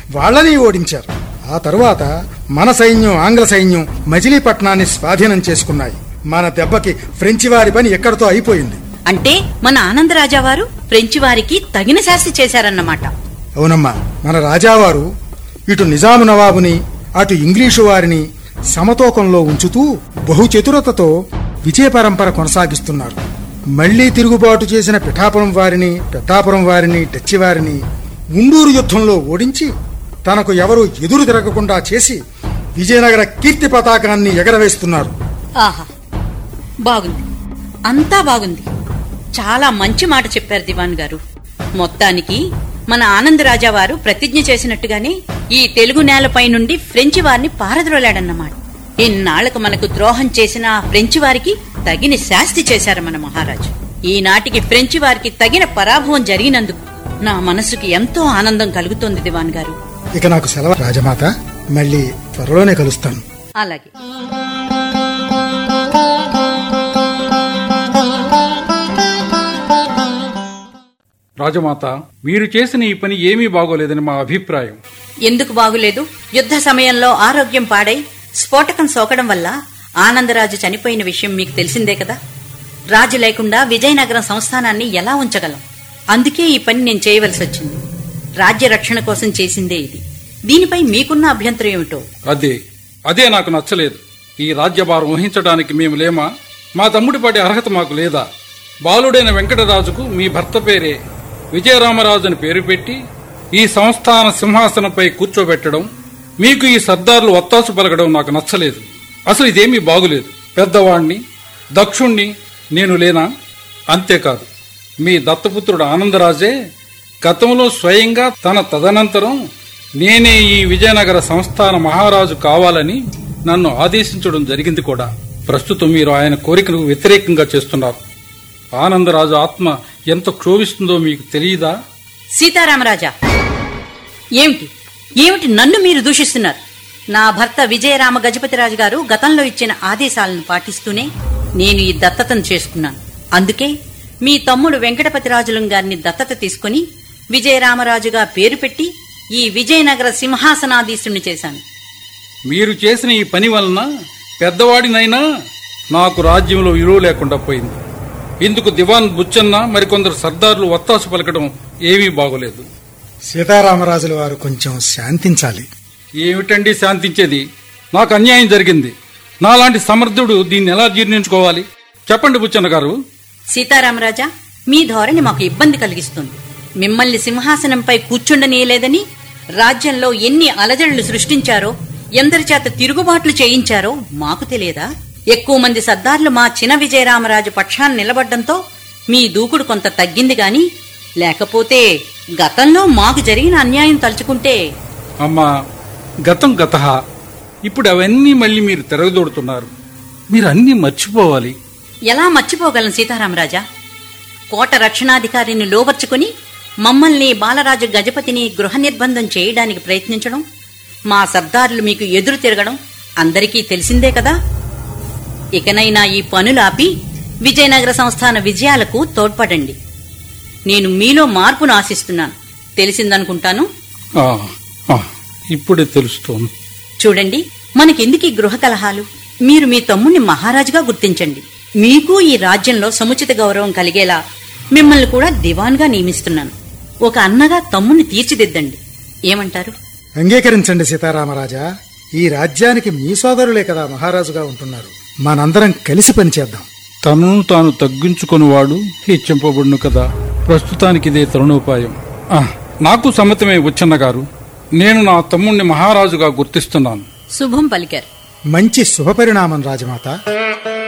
వాళ్ళని ఓడించారు ఆ తరువాత మన సైన్యం ఆంగ్ల సైన్యం మజిలీపట్నాన్ని స్వాధీనం చేసుకున్నాయి మన దెబ్బకి ఫ్రెంచి వారి పని ఎక్కడితో అయిపోయింది అంటే మన ఆనందరాజా వారు ఫ్రెంచి వారికి తగిన శాస్తి చేశారన్నమాట అవునమ్మా మన రాజావారు ఇటు నిజాము నవాబుని అటు ఇంగ్లీషు వారిని సమతూకంలో ఉంచుతూ బహుచతురతతో విజయ పరంపర కొనసాగిస్తున్నారు మళ్లీ తిరుగుబాటు చేసిన పిఠాపురం వారిని పెద్దాపురం వారిని డచ్చి వారిని ఉండూరు యుద్ధంలో ఓడించి తనకు ఎవరు ఎదురు తిరగకుండా చేసి విజయనగర కీర్తి పతాకాన్ని ఎగరవేస్తున్నారు ఆహా బాగుంది అంతా బాగుంది చాలా మంచి మాట చెప్పారు దివాన్ గారు మొత్తానికి మన ఆనందరాజా వారు ప్రతిజ్ఞ చేసినట్టుగానే ఈ తెలుగు నేలపై నుండి ఫ్రెంచి వారిని పారద్రోలాడన్నమాట ఇన్నాళ్లకు మనకు ద్రోహం చేసిన ఆ ఫ్రెంచి వారికి తగిన శాస్తి చేశారు మన మహారాజు ఈనాటికి ఫ్రెంచి వారికి తగిన పరాభవం జరిగినందుకు నా మనసుకి ఎంతో ఆనందం కలుగుతోంది దివాన్ గారు ఇక నాకు సెలవు రాజమాత మళ్ళీ త్వరలోనే కలుస్తాను అలాగే రాజమాత మీరు చేసిన ఈ పని ఏమీ బాగోలేదని మా అభిప్రాయం ఎందుకు బాగులేదు యుద్ధ సమయంలో ఆరోగ్యం పాడై స్ఫోటకం సోకడం వల్ల ఆనందరాజు చనిపోయిన విషయం మీకు తెలిసిందే కదా రాజు లేకుండా విజయనగరం సంస్థానాన్ని ఎలా ఉంచగలం అందుకే ఈ పని నేను చేయవలసి వచ్చింది రాజ్య రక్షణ కోసం చేసిందే ఇది దీనిపై మీకున్న అభ్యంతరం ఏమిటో అదే అదే నాకు నచ్చలేదు ఈ రాజ్యభారం వహించడానికి మేము లేమా మా తమ్ముడి పడే అర్హత మాకు లేదా బాలుడైన వెంకటరాజుకు మీ భర్త పేరే విజయరామరాజు అని పేరు పెట్టి ఈ సంస్థాన సింహాసనంపై కూర్చోబెట్టడం మీకు ఈ సర్దార్లు ఒత్తాసు పలకడం నాకు నచ్చలేదు అసలు ఇదేమీ బాగులేదు పెద్దవాణ్ణి దక్షుణ్ణి నేను లేనా అంతేకాదు మీ దత్తపుత్రుడు ఆనందరాజే గతంలో స్వయంగా తన తదనంతరం నేనే ఈ విజయనగర సంస్థాన మహారాజు కావాలని నన్ను ఆదేశించడం జరిగింది కూడా ప్రస్తుతం మీరు ఆయన కోరికను వ్యతిరేకంగా చేస్తున్నారు ఆనందరాజు ఆత్మ ఎంత క్షోభిస్తుందో మీకు తెలియదా సీతారామరాజా ఏమిటి ఏమిటి నన్ను మీరు దూషిస్తున్నారు నా భర్త విజయరామ గజపతిరాజు గారు గతంలో ఇచ్చిన ఆదేశాలను పాటిస్తూనే నేను ఈ దత్తతను చేసుకున్నాను అందుకే మీ తమ్ముడు వెంకటపతిరాజులం గారిని దత్తత తీసుకుని విజయరామరాజుగా పేరు పెట్టి ఈ విజయనగర సింహాసనాధీశుణ్ణి చేశాను మీరు చేసిన ఈ పని వలన పెద్దవాడినైనా నాకు రాజ్యంలో విలువ లేకుండా పోయింది ఇందుకు దివాన్ బుచ్చన్న మరికొందరు సర్దార్లు ఒత్తాసు పలకడం ఏమీ బాగోలేదు సీతారామరాజుల వారు కొంచెం శాంతించాలి ఏమిటండి శాంతించేది నాకు అన్యాయం జరిగింది నాలాంటి సమర్థుడు దీన్ని ఎలా జీర్ణించుకోవాలి చెప్పండి బుచ్చన్న గారు సీతారామరాజా మీ ధోరణి మాకు ఇబ్బంది కలిగిస్తుంది మిమ్మల్ని సింహాసనంపై కూర్చుండనీయలేదని రాజ్యంలో ఎన్ని అలజడులు సృష్టించారో ఎందరి చేత తిరుగుబాట్లు చేయించారో మాకు తెలియదా ఎక్కువ మంది సర్దార్లు మా చిన విజయరామరాజు పక్షాన నిలబడ్డంతో మీ దూకుడు కొంత తగ్గింది గాని లేకపోతే గతంలో మాకు జరిగిన అన్యాయం తలుచుకుంటే అమ్మా గతం గత ఇప్పుడు అవన్నీ మళ్ళీ మీరు తిరగదోడుతున్నారు మీరు అన్నీ మర్చిపోవాలి ఎలా మర్చిపోగలం సీతారామరాజా కోట రక్షణాధికారిని లోబర్చుకుని మమ్మల్ని బాలరాజు గజపతిని గృహ నిర్బంధం చేయడానికి ప్రయత్నించడం మా సర్దారులు మీకు ఎదురు తిరగడం అందరికీ తెలిసిందే కదా ఇకనైనా ఈ పనులు ఆపి విజయనగర సంస్థాన విజయాలకు తోడ్పడండి నేను మీలో మార్పును ఆశిస్తున్నాను తెలిసిందనుకుంటాను ఆ, ఆ, ఇప్పుడే తెలుస్తోంది చూడండి మనకెందుకు ఈ గృహ కలహాలు మీరు మీ తమ్ముణ్ణి మహారాజుగా గుర్తించండి మీకు ఈ రాజ్యంలో సముచిత గౌరవం కలిగేలా మిమ్మల్ని కూడా దివాన్గా నియమిస్తున్నాను ఒక అన్నగా తమ్ముణ్ణి తీర్చిదిద్దండి ఏమంటారు అంగీకరించండి సీతారామరాజా ఈ రాజ్యానికి మీ సోదరులే కదా మహారాజుగా ఉంటున్నారు మనందరం కలిసి పనిచేద్దాం తనను తాను తగ్గించుకొనివాడు హెచ్చింపబడును కదా ప్రస్తుతానికి ఇదే తరుణోపాయం ఆ, నాకు సమ్మతమే వచ్చన్న గారు నేను నా తమ్ముణ్ణి మహారాజుగా గుర్తిస్తున్నాను శుభం పలికారు మంచి శుభపరిణామం రాజమాత